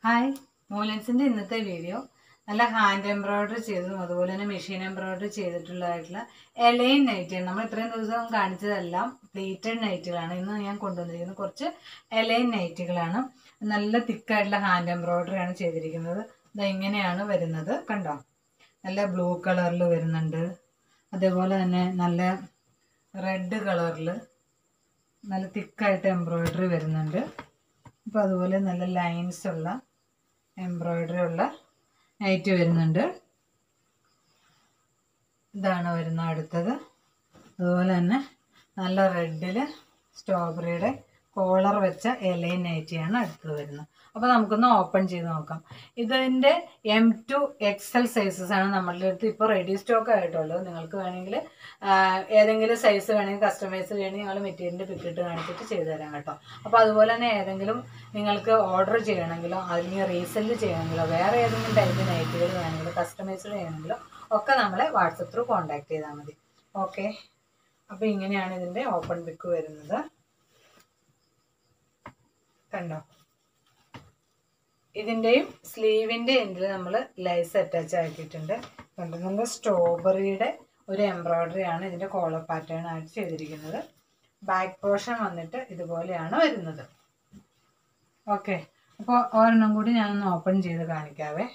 hi മൂലൻസിൻ്റെ ഇന്നത്തെ video നല്ല hand embroidery ചെയ്തതും അതുപോലെ തന്നെ മെഷീൻ എംബ്രോയിഡറി ചെയ്തിട്ടുള്ളതായിട്ടുള്ള എലൈൻ നൈറ്റുകൾ നമ്മൾ ഇത്രയും ദിവസം കാണിച്ചതെല്ലാം പ്ലേറ്റഡ് നൈറ്റുകളാണ് ഇന്ന് ഞാൻ കൊണ്ടുവന്നിരിക്കുന്നത് കുറച്ച് എലൈൻ നൈറ്റുകളാണ് നല്ല തിക്കായിട്ടുള്ള ഹാൻഡ് എംബ്രോയിഡറി ആണ് ചെയ്തിരിക്കുന്നത് ഇത് ഇങ്ങനെയാണ് വരുന്നത് കണ്ടോ നല്ല ബ്ലൂ കളറിൽ വരുന്നുണ്ട് അതേപോലെ തന്നെ നല്ല റെഡ് കളറിൽ നല്ല തിക്കായിട്ട് എംബ്രോയിഡറി വരുന്നുണ്ട് അപ്പോൾ അതുപോലെ നല്ല ലൈൻസ് ഉള്ള എംബ്രോയിഡറി ഉള്ള നൈറ്റ് വരുന്നുണ്ട് ഇതാണ് വരുന്ന അടുത്തത് അതുപോലെ തന്നെ നല്ല റെഡിൽ സ്ട്രോബെറിയുടെ കോളർ വെച്ച ഇലയും നൈറ്റിയാണ് അടുത്തത് വരുന്നത് അപ്പോൾ നമുക്കൊന്ന് ഓപ്പൺ ചെയ്ത് നോക്കാം ഇതിൻ്റെ എം ടു എക്സൽ സൈസസ് ആണ് നമ്മളുടെ അടുത്ത് ഇപ്പോൾ റെഡി സ്റ്റോക്ക് ആയിട്ടുള്ളത് നിങ്ങൾക്ക് വേണമെങ്കിൽ ഏതെങ്കിലും സൈസ് വേണമെങ്കിൽ കസ്റ്റമൈസ് ചെയ്യണമെങ്കിൽ ഞങ്ങൾ മെറ്റീരിയലിൻ്റെ പിക്കിട്ട് കാണിച്ചിട്ട് ചെയ്തു തരാം കേട്ടോ അപ്പോൾ അതുപോലെ തന്നെ ഏതെങ്കിലും നിങ്ങൾക്ക് ഓർഡർ ചെയ്യണമെങ്കിലോ അല്ലെങ്കിൽ റീസെല് ചെയ്യണമെങ്കിലോ വേറെ ഏതെങ്കിലും ടൈപ്പ് നൈറ്റുകൾ വേണമെങ്കിലോ കസ്റ്റമൈസ്ഡ് ചെയ്യണമെങ്കിലോ ഒക്കെ നമ്മളെ വാട്സപ്പ് ത്രൂ കോൺടാക്ട് ചെയ്താൽ മതി ഓക്കെ അപ്പോൾ ഇങ്ങനെയാണ് ഇതിൻ്റെ ഓപ്പൺ പിക്ക് വരുന്നത് കണ്ടോ ഇതിൻ്റെയും സ്ലീവിൻ്റെ എൻഡിൽ നമ്മൾ ലൈസ് അറ്റാച്ച് ആക്കിയിട്ടുണ്ട് കണ്ടോ നല്ല സ്ട്രോബെറിയുടെ ഒരു എംബ്രോയ്ഡറി ആണ് ഇതിൻ്റെ കോളർ പാറ്റേൺ ആയിട്ട് ചെയ്തിരിക്കുന്നത് ബാക്ക് പോർഷൻ വന്നിട്ട് ഇതുപോലെയാണ് വരുന്നത് ഓക്കെ അപ്പോൾ ഒരെണ്ണം കൂടി ഞാനൊന്ന് ഓപ്പൺ ചെയ്ത് കാണിക്കാവേ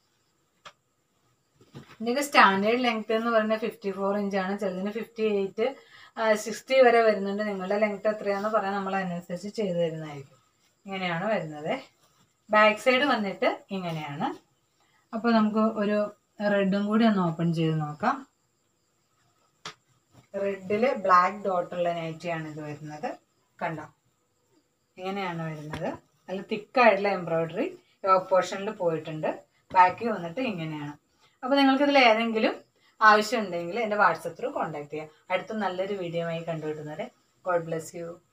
ഇതിൻ്റെ സ്റ്റാൻഡേർഡ് ലെങ്ത് എന്ന് പറയുന്നത് ഫിഫ്റ്റി ഫോർ ഇഞ്ചാണ് ചിലതിന് ഫിഫ്റ്റി എയ്റ്റ് സിക്സ്റ്റി വരെ വരുന്നുണ്ട് നിങ്ങളുടെ ലെങ്ത് എത്രയാണെന്ന് പറയാൻ നമ്മൾ അതിനനുസരിച്ച് ചെയ്തു തരുന്നതായിരിക്കും ഇങ്ങനെയാണ് വരുന്നത് ബാക്ക് സൈഡ് വന്നിട്ട് ഇങ്ങനെയാണ് അപ്പോൾ നമുക്ക് ഒരു റെഡും കൂടി ഒന്ന് ഓപ്പൺ ചെയ്ത് നോക്കാം റെഡിൽ ബ്ലാക്ക് ഡോട്ടുള്ള നൈറ്റിയാണ് ഇത് വരുന്നത് കണ്ടോ ഇങ്ങനെയാണ് വരുന്നത് നല്ല തിക്കായിട്ടുള്ള എംബ്രോയ്ഡറി യോക്ക് പോർഷനിൽ പോയിട്ടുണ്ട് ബാക്കിൽ വന്നിട്ട് ഇങ്ങനെയാണ് അപ്പോൾ നിങ്ങൾക്ക് ഇതിൽ ഏതെങ്കിലും ആവശ്യമുണ്ടെങ്കിൽ എൻ്റെ വാട്സപ്പ് ത്രൂ കോൺടാക്ട് ചെയ്യാം അടുത്ത നല്ലൊരു വീഡിയോ ആയി കണ്ടുകിട്ടുന്നവരെ ഗോഡ് ബ്ലെസ് യു